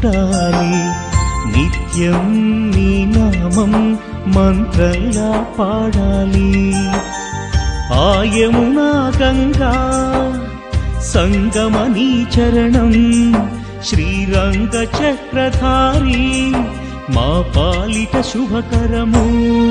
చూడాలి నిత్యం నీ నామం మంత్రంలా పాడాలి ఆయమునా గంగా సంగమనీ చరణం శ్రీరంగ చక్రధారి మా పాలిట శుభకరము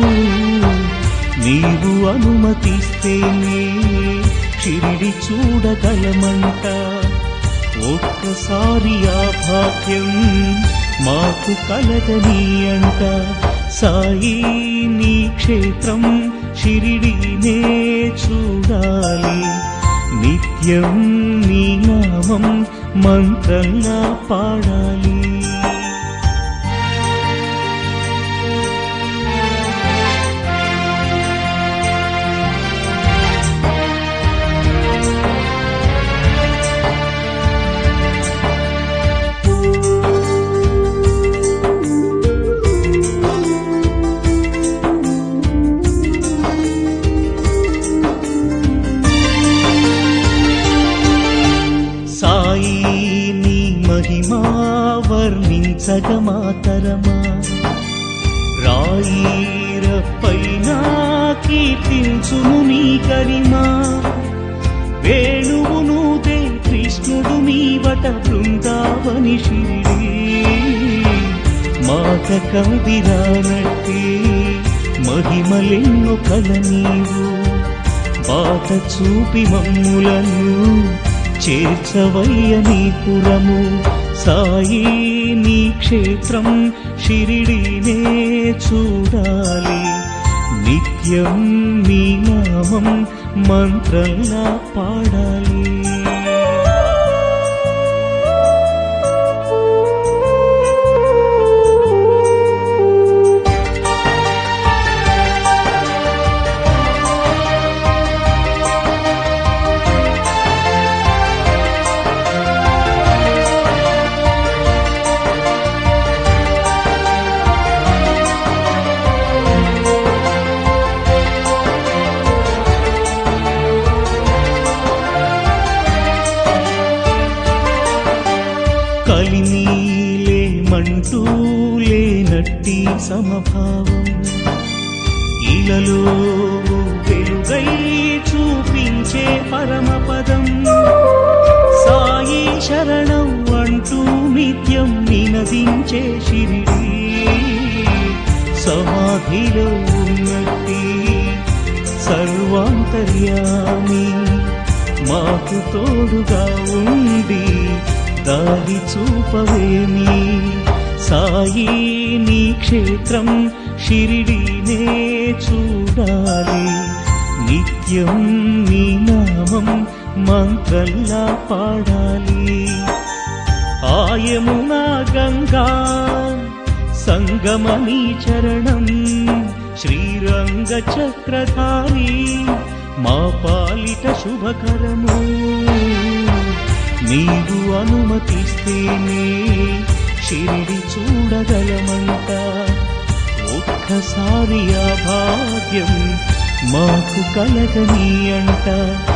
నీవు అనుమతిస్తేనే షిరిడి చూడగలమంట ఒక్కసారి ఆ భాగ్యం మాకు కలగని అంట సాయి నీ క్షేత్రం షిరిడినే చూడాలి నిత్యం నీ నామం మంత్రంగా పాడాలి సాయి నీ మహిమా వర్ణించగ మాతరమా రాయిర పైన కీర్తించును నీ గరిమా వేణువునుదే కృష్ణుడు నీవట బృందావని షిరిడి మాత కవిరానట్టి మహిమలెన్నో కల నీవు బాట చూపి మమ్ములను చేర్చవయ్య నీ పురము సాయి నీ క్షేత్రం షిరిడినే చూడాలి నిత్యం నీ నామం మంత్రంలా పాడాలి కలినీలే మంటూ లేనట్టి సమభావం ఇలలో వెలుగై చూపించే పరమపదం సాయి శరణం అంటూ నిత్యం నినదించే షిరిడి సమాధిలో ఉన్నట్టి సర్వాంతర్యామి మాకు తోడుగా ఉండి దారి చూపవేమి సాయి నీ క్షేత్రం షిరిడినే చూడాలి నిత్యం నీ నామం మంత్రంలా పాడాలి ఆయమునా గంగా సంగమనీ చరణం శ్రీరంగ చక్రధారి మా పాలిట శుభకరము నీవు అనుమతిస్తేనే షిరిడి చూడగలమంట ఒక్కసారి ఆ భాగ్యం మాకు కలగని అంట